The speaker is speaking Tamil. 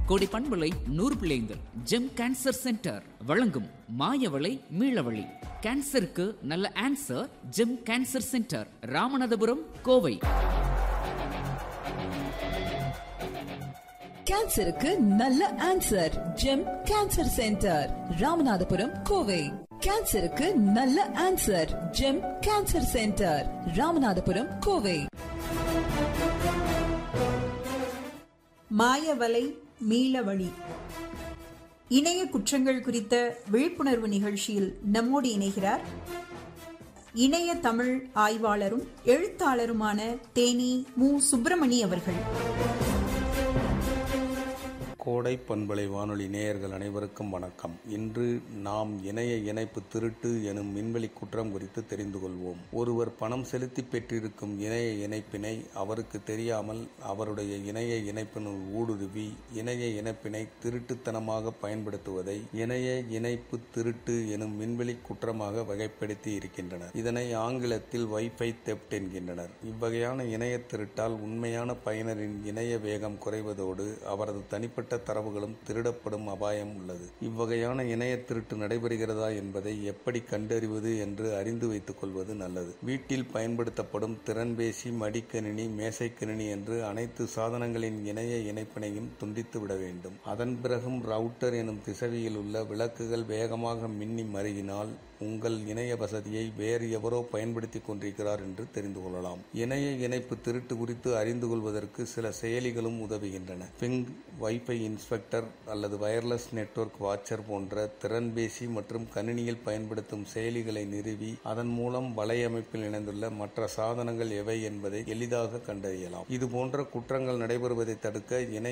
கோடி பண்பலை நூறு பிள்ளைங்கள் ஜெம் கேன்சர் சென்டர் வழங்கும் மாயவளை மீளவழி கேன்சருக்கு நல்ல answer gem cancer centre Ramanathapuram Kovai கேன்சருக்கு நல்ல answer gem cancer centre Ramanathapuram Kovai கேன்சருக்கு நல்ல answer gem cancer centre Ramanathapuram Kovai மாயவலை மீளவழி இணைய குற்றங்கள் குறித்த விழிப்புணர்வு நிகழ்ச்சியில் நம்மோடு இணைகிறார் இணைய தமிழ் ஆய்வாளரும் எழுத்தாளருமான தேனி மு சுப்பிரமணி அவர்கள் கோடை பண்பலை வானொலி நேயர்கள் அனைவருக்கும் வணக்கம் இன்று நாம் இணைய இணைப்பு திருட்டு எனும் விண்வெளி குற்றம் குறித்து தெரிந்து கொள்வோம் ஒருவர் பணம் செலுத்தி பெற்றிருக்கும் இணைய இணைப்பினை அவருக்கு தெரியாமல் அவருடைய இணைய இணைப்பினுள் ஊடுருவி இணைய இணைப்பினை திருட்டுத்தனமாக பயன்படுத்துவதை இணைய இணைப்பு திருட்டு எனும் விண்வெளி குற்றமாக வகைப்படுத்தி இருக்கின்றனர் இதனை ஆங்கிலத்தில் வைஃபை தெப்ட் என்கின்றனர் இவ்வகையான இணைய திருட்டால் உண்மையான பயனரின் இணைய வேகம் குறைவதோடு அவரது தனிப்பட்ட தரவுகளும் திருடப்படும் அபாயம் உள்ளது இவ்வகையான இணைய திருட்டு நடைபெறுகிறதா என்பதை எப்படி கண்டறிவது என்று அறிந்து வைத்துக் கொள்வது நல்லது வீட்டில் பயன்படுத்தப்படும் திறன்பேசி மடிக்கணினி மேசைக்கணினி என்று அனைத்து சாதனங்களின் இணைய இணைப்பினையும் துண்டித்து விட வேண்டும் அதன் பிறகும் ரவுட்டர் எனும் திசைவியில் உள்ள விளக்குகள் வேகமாக மின்னி மருகினால் உங்கள் இணைய வசதியை வேறு எவரோ பயன்படுத்தி கொண்டிருக்கிறார் என்று தெரிந்து கொள்ளலாம் இணைய இணைப்பு திருட்டு குறித்து அறிந்து கொள்வதற்கு சில செயலிகளும் உதவுகின்றன பிங் வைஃபை இன்ஸ்பெக்டர் அல்லது வயர்லெஸ் நெட்வொர்க் வாட்சர் போன்ற திறன்பேசி மற்றும் கணினியில் பயன்படுத்தும் செயலிகளை நிறுவி அதன் மூலம் வலையமைப்பில் இணைந்துள்ள மற்ற சாதனங்கள் எவை என்பதை எளிதாக கண்டறியலாம் இது போன்ற குற்றங்கள் நடைபெறுவதை தடுக்க இணைய